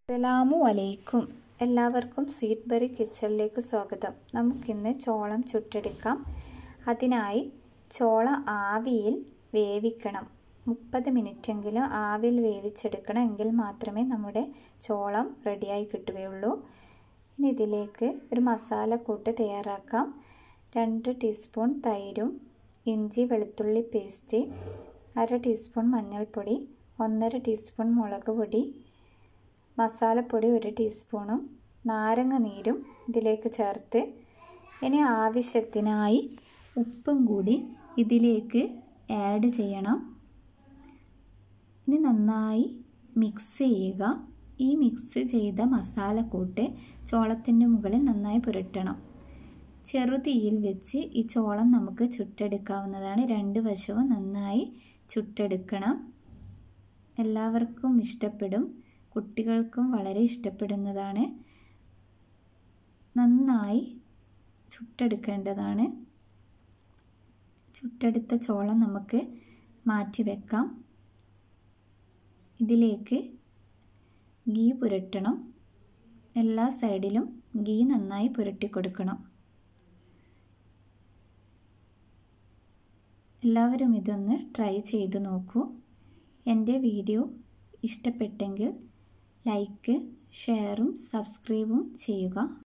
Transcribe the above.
അസ്സലാമു അലൈക്കും എല്ലാവർക്കും സ്വീറ്റ് ബെറി കിച്ചണിലേക്ക് സ്വാഗതം നമുക്കിന്ന് ചോളം ചുട്ടെടുക്കാം അതിനായി ചോളം ആവിയിൽ വേവിക്കണം മുപ്പത് മിനിറ്റെങ്കിലും ആവിയിൽ വേവിച്ചെടുക്കണം എങ്കിൽ മാത്രമേ നമ്മുടെ ചോളം റെഡിയായി കിട്ടുകയുള്ളൂ ഇനി ഇതിലേക്ക് ഒരു മസാലക്കൂട്ട് തയ്യാറാക്കാം രണ്ട് ടീസ്പൂൺ തൈരും ഇഞ്ചി വെളുത്തുള്ളി പേസ്റ്റ് അര ടീസ്പൂൺ മഞ്ഞൾപ്പൊടി ഒന്നര ടീസ്പൂൺ മുളക് പൊടി മസാലപ്പൊടി ഒരു ടീസ്പൂണും നാരങ്ങ നീരും ഇതിലേക്ക് ചേർത്ത് ഇനി ആവശ്യത്തിനായി ഉപ്പും കൂടി ഇതിലേക്ക് ആഡ് ചെയ്യണം ഇനി നന്നായി മിക്സ് ചെയ്യുക ഈ മിക്സ് ചെയ്ത മസാലക്കൂട്ട് ചോളത്തിൻ്റെ മുകളിൽ നന്നായി പുരട്ടണം ചെറുതീയിൽ വെച്ച് ഈ ചോളം നമുക്ക് ചുട്ടെടുക്കാവുന്നതാണ് രണ്ട് വശവും നന്നായി ചുട്ടെടുക്കണം എല്ലാവർക്കും ഇഷ്ടപ്പെടും കുട്ടികൾക്കും വളരെ ഇഷ്ടപ്പെടുന്നതാണ് നന്നായി ചുട്ടെടുക്കേണ്ടതാണ് ചുട്ടെടുത്ത ചോളം നമുക്ക് മാറ്റി വെക്കാം ഇതിലേക്ക് ഗീ പുരട്ടണം എല്ലാ സൈഡിലും ഗീ നന്നായി പുരട്ടി കൊടുക്കണം എല്ലാവരും ഇതൊന്ന് ട്രൈ ചെയ്ത് നോക്കൂ എൻ്റെ വീഡിയോ ഇഷ്ടപ്പെട്ടെങ്കിൽ ലൈക്ക് ഷെയറും സബ്സ്ക്രൈബും ചെയ്യുക